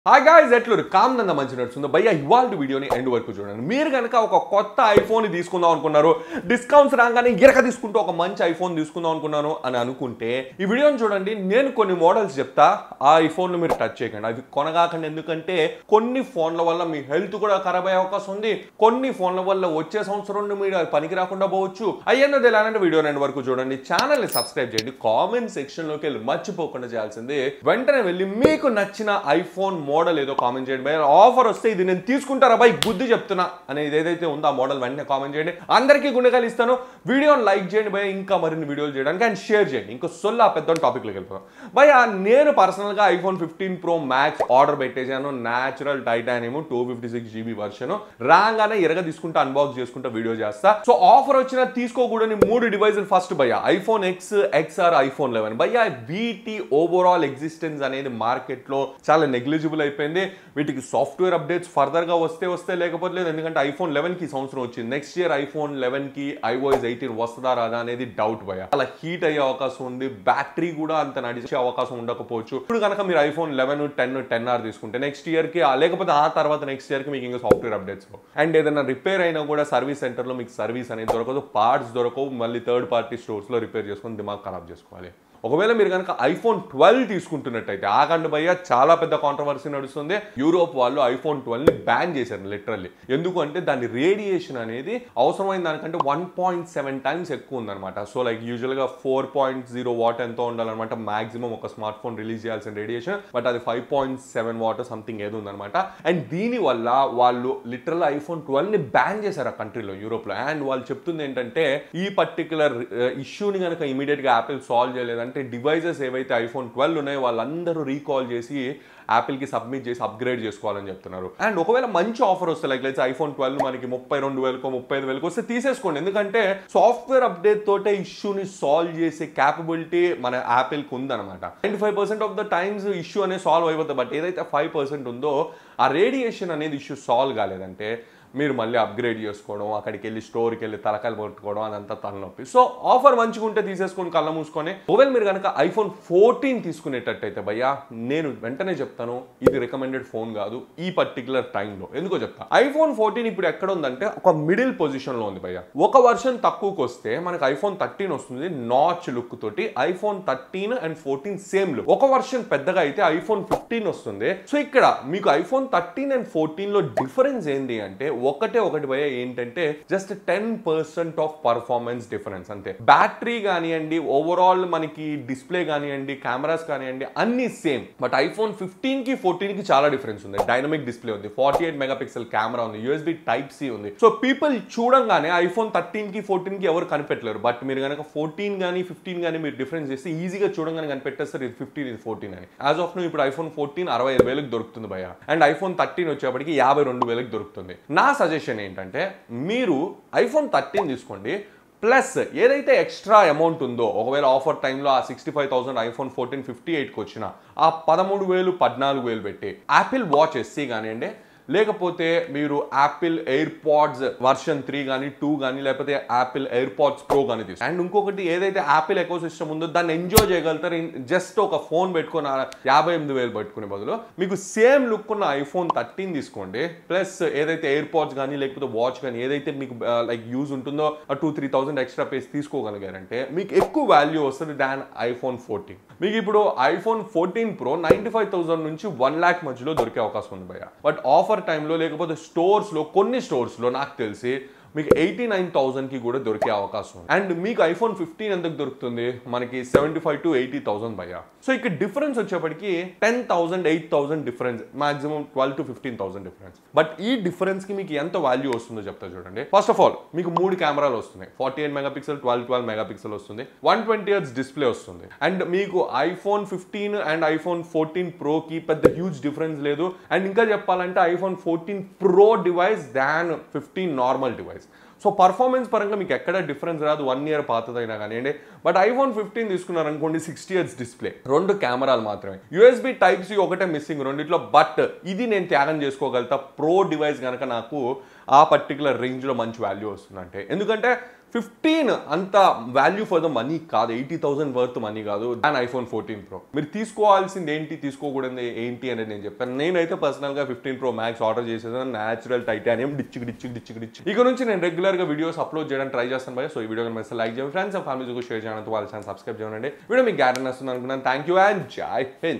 hi guys ఎట్లు కామ్ నంద మంచి నడుస్తుందో భయ్య ఇవాళ వీడియోని ఎండ్ వరకు చూడండి మీరు కనుక ఒక కొత్త ఐఫోన్ తీసుకుందాం అనుకున్నారు డిస్కౌంట్స్ రాగానే ఇరక తీసుకుంటూ ఒక మంచి ఐఫోన్ తీసుకుందాం అనుకున్నాను అని అనుకుంటే ఈ వీడియోని చూడండి నేను కొన్ని మోడల్స్ చెప్తా ఆ ఐఫోన్లు మీరు టచ్ చేయకండి అవి కొనగాకండి ఎందుకంటే కొన్ని ఫోన్ల వల్ల మీ హెల్త్ కూడా ఖరాబ్ అయ్యే అవకాశం ఉంది కొన్ని ఫోన్ల వల్ల వచ్చే సంవత్సరం నుండి మీరు అది పనికి రాకుండా పోవచ్చు అయ్యన్నది ఎలాంటి వీడియో ఎండ్ వరకు చూడండి ఛానల్ ని సబ్స్క్రైబ్ చేయండి కామెంట్ సెక్షన్ లోకి వెళ్ళి మర్చిపోకుండా చేయాల్సింది వెంటనే వెళ్ళి మీకు నచ్చిన ఐఫోన్ మోడల్ ఏదో కామెంట్ చేయండి భయ ఆఫర్ వస్తే ఇది నేను తీసుకుంటారా బై బుద్ధి చెప్తున్నా అనేది ఏదైతే ఉందో ఆ మోడల్ వెంటనే కామెంట్ చేయండి అందరికీ గుండెకాయలు ఇస్తాను వీడియోని లైక్ చేయండి భయ ఇంకా మరిన్ని వీడియోలు చేయడానికి అండ్ షేర్ చేయండి ఇంకో సొల్లా పెద్ద టాపిక్లోకి వెళ్ళిపోతాం భయ నేను పర్సనల్గా iPhone fifteen pro max order పెట్టేశాను natural titanium two fifty six GB version రాగానే ఎరగ తీసుకుంటా అన్బాక్స్ చేసుకుంటా వీడియో చేస్తా సో ఆఫర్ వచ్చినా తీసుకోకూడని మూడు డివైజులు ఫస్ట్ భయ్య iPhone X XR iPhone eleven భయ్య వీటి ఓవరాల్ ఎగ్జిస్టెన్స్ అనేది మార్కెట్ లో చాలా నెగ్లిజిబుల్ అయిపోయింది వీటికి సాఫ్ట్వేర్ అప్డేట్స్ ఫర్దర్ గా వస్తే వస్తే లేకపోతే లేదు ఎందుకంటే ఐఫోన్ లెవెన్ కి ఈ సంవత్సరం వచ్చింది నెక్స్ట్ ఇయర్ ఐఫోన్ లెవెన్ కి ఐఓఎస్ ఎయిటీన్ వస్తుందా రాదా అనేది డౌట్ భయ అలా హీట్ అయ్యే అవకాశం ఉంది బ్యాటరీ కూడా అంత నడిచే అవకాశం ఉండకపోవచ్చు ఇప్పుడు కనుక మీరు iPhone eleven ten ten R తీసుకుంటే నెక్స్ట్ ఇయర్ కి ఆ- లేకపోతే ఆ తర్వాత నెక్స్ట్ ఇయర్ కి మీకు ఇంకా సాఫ్ట్వేర్ అప్డేట్స్ అండ్ ఏదైనా రిపేర్ అయినా కూడా సర్వీస్ సెంటర్ లో మీకు సర్వీస్ అనేది దొరకదు పార్ట్స్ దొరకవు మళ్ళీ థర్డ్ పార్టీ స్టోర్స్ లో రిపేర్ చేసుకొని దిమాగ్ ఖరాబ్ చేసుకోవాలి ఒకవేళ మీరు కనుక ఐఫోన్ ట్వెల్వ్ తీసుకుంటున్నట్టయితే ఆగండి భయ్య చాలా పెద్ద కాంట్రవర్సీ నడుస్తుంది యూరోప్ వాళ్ళు ఐఫోన్ ట్వెల్వ్ ని బ్యాన్ చేశారు లిటరల్లీ ఎందుకు అంటే దాని రేడియేషన్ అనేది అవసరమైన దానికంటే వన్ పాయింట్ సెవెన్ టైమ్స్ ఎక్కువ ఉందన్నమాట సో లైక్ యూజువల్ గా ఫోర్ పాయింట్ జీరో వాట్ ఎంతో ఉండాలన్నమాట మాక్సిమం ఒక స్మార్ట్ ఫోన్ రిలీజ్ చేయాల్సిన రేడియేషన్ బట్ అది five point seven watt something ఏదో ఉందన్నమాట అండ్ దీని వల్ల వాళ్ళు లిటరల్ ఐఫోన్ ట్వెల్వ్ ని బ్యాన్ చేశారు ఆ కంట్రీలో యూరోప్ లో అండ్ వాళ్ళు చెప్తుంది ఏంటంటే ఈ పర్టికులర్ ఇష్యూని కనుక ఇమీడియట్ గా యాపిల్ సాల్వ్ చేయలేదంటే డివైజెస్ ఏవైతే ఐఫోన్ ట్వెల్వ్ ఉన్నాయో వాళ్ళందరూ రీకాల్ చేసి యాపిల్ కి సబ్మిట్ చేసి అప్గ్రేడ్ చేసుకోవాలని చెప్తున్నారు అండ్ ఒకవేళ మంచి ఆఫర్ వస్తే లైక్ లైక్ ఐఫోన్ ట్వెల్వ్ మనకి ముప్పై రెండు వేలకో ముప్పై ఐదు వేలకు వస్తే తీసేసుకోండి ఎందుకంటే సాఫ్ట్వేర్ అప్డేట్ తోటే ఇష్యూని సాల్వ్ చేసే క్యాపబిలిటీ మన యాపిల్ కి ఉందన్నమాట ninety five percent of the times issue అనేది సాల్వ్ అయిపోతుంది బట్ ఏదైతే ఫైవ్ పర్సెంట్ ఉందో ఆ రేడియేషన్ అనేది ఇష్యూ సాల్వ్ కాలేదంటే మీరు మళ్ళీ అప్గ్రేడ్ చేసుకోవడం అక్కడికి వెళ్ళి స్టోర్కి వెళ్ళి తలకాయలు పట్టుకోవడం అదంతా తలనొప్పి సో ఆఫర్ మంచిగా ఉంటే తీసేసుకొని కళ్ళ మూసుకొని ఒకవేళ మీరు కనుక ఐఫోన్ ఫోర్టీన్ తీసుకునేటట్టయితే భయ్యా నేను వెంటనే చెప్తాను ఇది రికమెండెడ్ ఫోన్ కాదు ఈ పర్టికులర్ టైంలో ఎందుకో చెప్తా ఐఫోన్ ఫోర్టీన్ ఇప్పుడు ఎక్కడ ఉందంటే ఒక మిడిల్ పొజిషన్ లో ఉంది భయ్య ఒక వర్షన్ తక్కువకి వస్తే మనకి ఐఫోన్ థర్టీన్ వస్తుంది నాచ్ లుక్ తోటి iPhone thirteen and fourteen same look ఒక వర్షన్ పెద్దగా అయితే ఐఫోన్ ఫిఫ్టీన్ వస్తుంది సో ఇక్కడ మీకు ఐఫోన్ థర్టీన్ అండ్ ఫోర్టీన్ లో డిఫరెన్స్ ఏంటి అంటే ఒకటే ఒకటి భయ ఏంటంటే just ten percent of performance difference అంతే బ్యాటరీ కానివ్వండి ఓవరాల్ మనకి డిస్ప్లే కానివ్వండి కెమెరాస్ కానివ్వండి అన్ని సేమ్ బట్ ఐఫోన్ ఫిఫ్టీన్ కి ఫోర్టీన్ కి చాలా డిఫరెన్స్ ఉంది డైనమిక్ డిస్ప్లే ఉంది forty eight mega pixel camera ఉంది యూఎస్బి టైప్ సి ఉంది సో పీపుల్ చూడంగానే ఐఫోన్ థర్టీన్ కి ఫోర్టీన్ కి ఎవరు కనిపెట్టలేరు బట్ మీరు కనుక ఫోర్టీన్ కానీ ఫిఫ్టీన్ కానీ మీరు డిఫరెన్స్ చేస్తే ఈజీగా చూడంగానే కనిపెట్టేస్తారు ఇది ఫిఫ్టీన్ ఇది ఫోర్టీన్ అని యాజ్ ఆఫ్ నో ఇప్పుడు ఐఫోన్ ఫోర్టీన్ అరవై ఐదు వేలకు దొరుకుతుంది భయ అండ్ ఐఫోన్ థర్టీన్ వచ్చేప్పటికి యాభై రెండు వేలకు దొరుకుతుంది నా సజెషన్ ఏంటంటే మీరు ఐఫోన్ థర్టీన్ తీసుకోండి ప్లస్ ఏదైతే ఎక్స్ట్రా అమౌంట్ ఉందో ఒకవేళ ఆఫర్ టైంలో ఆ sixty five thousand iPhone fourteen fifty ఎయిట్కి వచ్చిన ఆ పదమూడు వేలు పద్నాలుగు వేలు పెట్టి యాపిల్ వాచ్ ఎస్సీ కానివ్వండి లేకపోతే మీరు Apple AirPods version three కానీ టూ కానీ లేకపోతే యాపిల్ ఎయిర్ పాడ్స్ ప్రో కానీ తీసుకోండి అండ్ ఇంకొకటి ఏదైతే యాపిల్ ఎకో సిస్టమ్ ఉందో దాన్ని ఎంజాయ్ చేయగలుగుతారు జస్ట్ ఒక ఫోన్ పెట్టుకుని ఆ యాభై ఎనిమిది వేలు పెట్టుకునే బదులు మీకు సేమ్ లుక్ ఉన్న ఐఫోన్ థర్టీన్ తీసుకోండి ప్లస్ ఏదైతే ఎయిర్ పాడ్స్ కానీ లేకపోతే వాచ్ కానీ ఏదైతే మీకు లైక్ యూజ్ ఉంటుందో two three thousand extra pays తీసుకోగలిగారంటే మీకు ఎక్కువ వాల్యూ వస్తుంది దాన్ ఐఫోన్ ఫోర్టీన్ మీకు ఇప్పుడు iPhone fourteen pro ninety five thousand నుంచి వన్ ల్యాక్ మధ్యలో దొరికే అవకాశం ఉంది భయ్య బట్ ఆఫర్ టైంలో లేకపోతే స్టోర్స్లో కొన్ని స్టోర్స్లో నాకు తెలిసి మీకు ఎయిటీ నైన్ థౌసండ్కి కూడా దొరికే అవకాశం ఉంది అండ్ మీకు ఐఫోన్ ఫిఫ్టీన్ ఎంతకు దొరుకుతుంది మనకి seventy five to eighty thousand భయ్య సో ఇక్కడ డిఫరెన్స్ వచ్చేప్పటికి ten thousand eight thousand difference maximum twelve to fifteen thousand difference but ఈ డిఫరెన్స్ కి మీకు ఎంత వాల్యూ వస్తుందో చెప్తా చూడండి ఫస్ట్ ఆఫ్ ఆల్ మీకు మూడు కెమెరాలు వస్తున్నాయి forty eight mega pixel twelve twelve mega pixel వస్తుంది వన్ ట్వంటీ ఇయర్స్ డిస్ప్లే వస్తుంది అండ్ మీకు iPhone fifteen and iPhone fourteen pro కి పెద్ద హ్యూజ్ డిఫరెన్స్ లేదు అండ్ ఇంకా చెప్పాలంటే iPhone fourteen pro device than fifteen normal device so performance పరంగా మీకు ఎక్కడ డిఫరెన్స్ రాదు వన్ ఇయర్ పాతదైనా కానివ్వండి బట్ ఐఫోన్ ఫిఫ్టీన్ తీసుకున్నారనుకోండి సిక్స్టీ ఇయర్స్ డిస్ప్లే రెండు కెమెరాలు మాత్రమే యూఎస్బి టైప్ సి ఒకటే మిస్సింగ్ రెండిట్లో బట్ ఇది నేను త్యాగం చేసుకోగలుగుతా ప్రో డివైస్ కనుక నాకు ఆ పర్టికులర్ రేంజ్లో మంచి వాల్యూ వస్తుందంటే ఎందుకంటే ఫిఫ్టీన్ అంత వాల్యూ ఫర్ ద మనీ కాదు ఎయిటీ థౌసండ్ వర్త్ మనీ కాదు దాని ఐఫోన్ ఫోర్టీన్ ప్రో మీరు తీసుకోవాల్సింది ఏంటి తీసుకోకూడదు ఏంటి అనేది నేను చెప్పాను నేనైతే పర్సనల్ గా ఫిఫ్టీన్ ప్రో మ్యాక్స్ ఆర్డర్ చేసేదాన్ని న్యాచురల్ టైటానియం డిచ్చి డిచ్చి డిచ్చి డిచ్చి ఇక నుంచి నేను రెగ్యులర్ గా వీడియోస్ అప్లోడ్ చేయడానికి ట్రై చేస్తాను భయ సో ఈ వీడియో కనుక లైక్ చేయండి ఫ్రెండ్స్ అండ్ ఫ్యామిలీస్ షేర్ చేయడానికి వాళ్ళ ఛానల్ సబ్స్క్రైబ్ చేయండి వీడియో మీకు గ్యారెంటీ వస్తుంది అనుకున్నాను థ్యాంక్ యూ అండ్ జై హింద్